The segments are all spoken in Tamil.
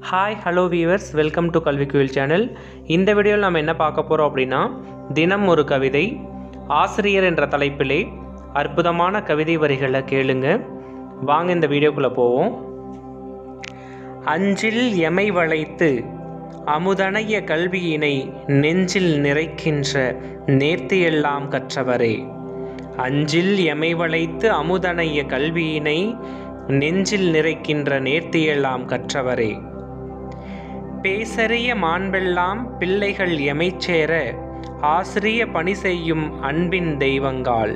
hi hello viewers welcome to Kalvi Kuyil channel இந்த வீடியோவில் நம்ம என்ன பார்க்க போகிறோம் அப்படின்னா தினம் ஒரு கவிதை ஆசிரியர் என்ற தலைப்பிலே அற்புதமான கவிதை வரிகளை கேளுங்க வாங்க இந்த வீடியோக்குள்ளே போவோம் அஞ்சில் எமை வளைத்து அமுதனைய கல்வியினை நெஞ்சில் நிறைக்கின்ற நேர்த்தியெல்லாம் கற்றவரே அஞ்சில் எமை வளைத்து அமுதனைய கல்வியினை நெஞ்சில் நிறைக்கின்ற நேர்த்தியெல்லாம் கற்றவரே பேசறிய மாண்பெல்லாம் பிள்ளைகள் எமைச்சேர ஆசிரிய பணி செய்யும் அன்பின் தெய்வங்கால்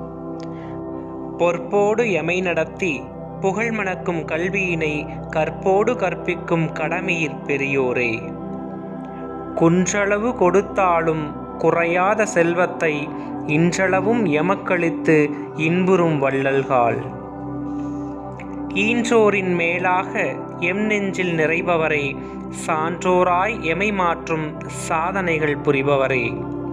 பொற்போடு எமை நடத்தி புகழ் மணக்கும் கல்வியினை கற்போடு கற்பிக்கும் கடமையிற் பெரியோரே குன்றளவு கொடுத்தாலும் குறையாத செல்வத்தை இன்றளவும் எமக்களித்து இன்புறும் வள்ளல்கால் ஈன்றோரின் மேலாக எம் நெஞ்சில் நிறைபவரை சான்றோராய் எமை மாற்றும் சாதனைகள் புரிபவரே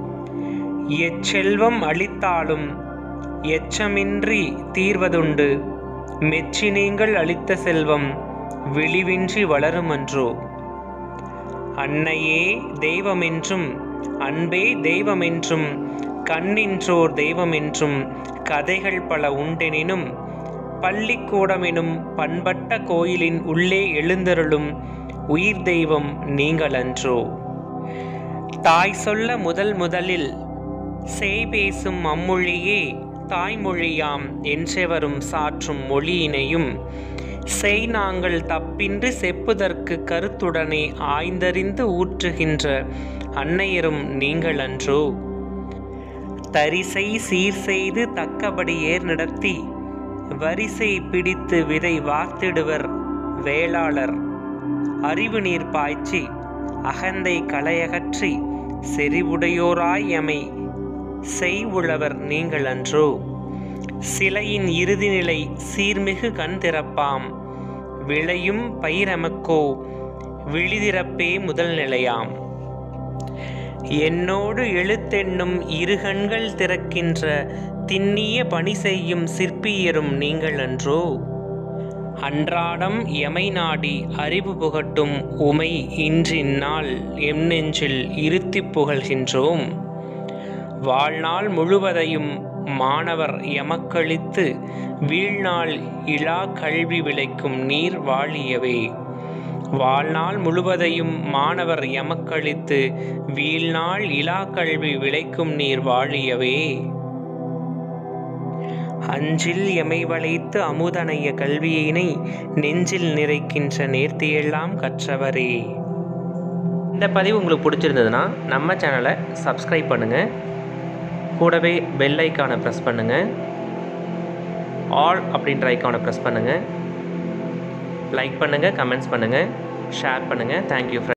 எச்செல்வம் அளித்தாலும் எச்சமின்றி தீர்வதுண்டு மெச்சி நீங்கள் அளித்த செல்வம் விழிவின்றி வளருமன்றோ அன்னையே தெய்வமென்றும் அன்பே தெய்வமென்றும் கண்ணின்றோர் தெய்வமென்றும் கதைகள் பல உண்டெனினும் பள்ளிக்கூடமெனும் பண்பட்ட கோயிலின் உள்ளே எழுந்தருளும் உயிர் தெய்வம் நீங்களன்றோ தாய் சொல்ல முதல் முதலில் சேய் பேசும் அம்மொழியே தாய்மொழியாம் என்றெவரும் சாற்றும் மொழியினையும் செய் நாங்கள் தப்பின்றி செப்புதற்கு கருத்துடனே ஆய்ந்தறிந்து ஊற்றுகின்ற அன்னையரும் நீங்களன்றோ தரிசை சீர் செய்து தக்கபடி ஏர் நடத்தி வரிசை பிடித்து விதை வார்த்திடுவர் வேளாளர் அறிவு நீர் பாய்ச்சி அகந்தை களையகற்றி செறிவுடையோராய் எமை செய் உழவர் நீங்கள் அன்றோ சிலையின் இறுதி நிலை சீர்மிகு கண் திறப்பாம் விளையும் பயிரமக்கோ விழிதிறப்பே முதல் நிலையாம் என்னோடு எழுத்தென்னும் இருகண்கள் திறக்கின்ற திண்ணிய பணி செய்யும் சிற்பியரும் நீங்கள் அன்றோ அன்றாடம் எமை நாடி அறிவு புகட்டும் உமை இன்றிந்நாள் எம் நெஞ்சில் இருத்திப் புகழ்கின்றோம் வாழ்நாள் முழுவதையும் மாணவர் எமக்களித்து வீழ்நாள் இலா கல்வி விளைக்கும் நீர் வாழியவே வாழ்நாள் முழுவதையும் மாணவர் எமக்களித்து வீழ்நாள் இலா கல்வி விளைக்கும் நீர் வாழியவே அஞ்சில் எமை வளைத்து அமுதனைய கல்வியினை நெஞ்சில் நிறைக்கின்ற நேர்த்தியெல்லாம் கற்றவரே இந்த பதிவு உங்களுக்கு பிடிச்சிருந்ததுன்னா நம்ம சேனலை சப்ஸ்கிரைப் பண்ணுங்கள் கூடவே பெல் ஐக்கானை ப்ரெஸ் பண்ணுங்கள் ஆல் அப்படின்ற ஐக்கானை ப்ரெஸ் பண்ணுங்கள் லைக் பண்ணுங்கள் கமெண்ட்ஸ் பண்ணுங்கள் ஷேர் பண்ணுங்கள் தேங்க்யூ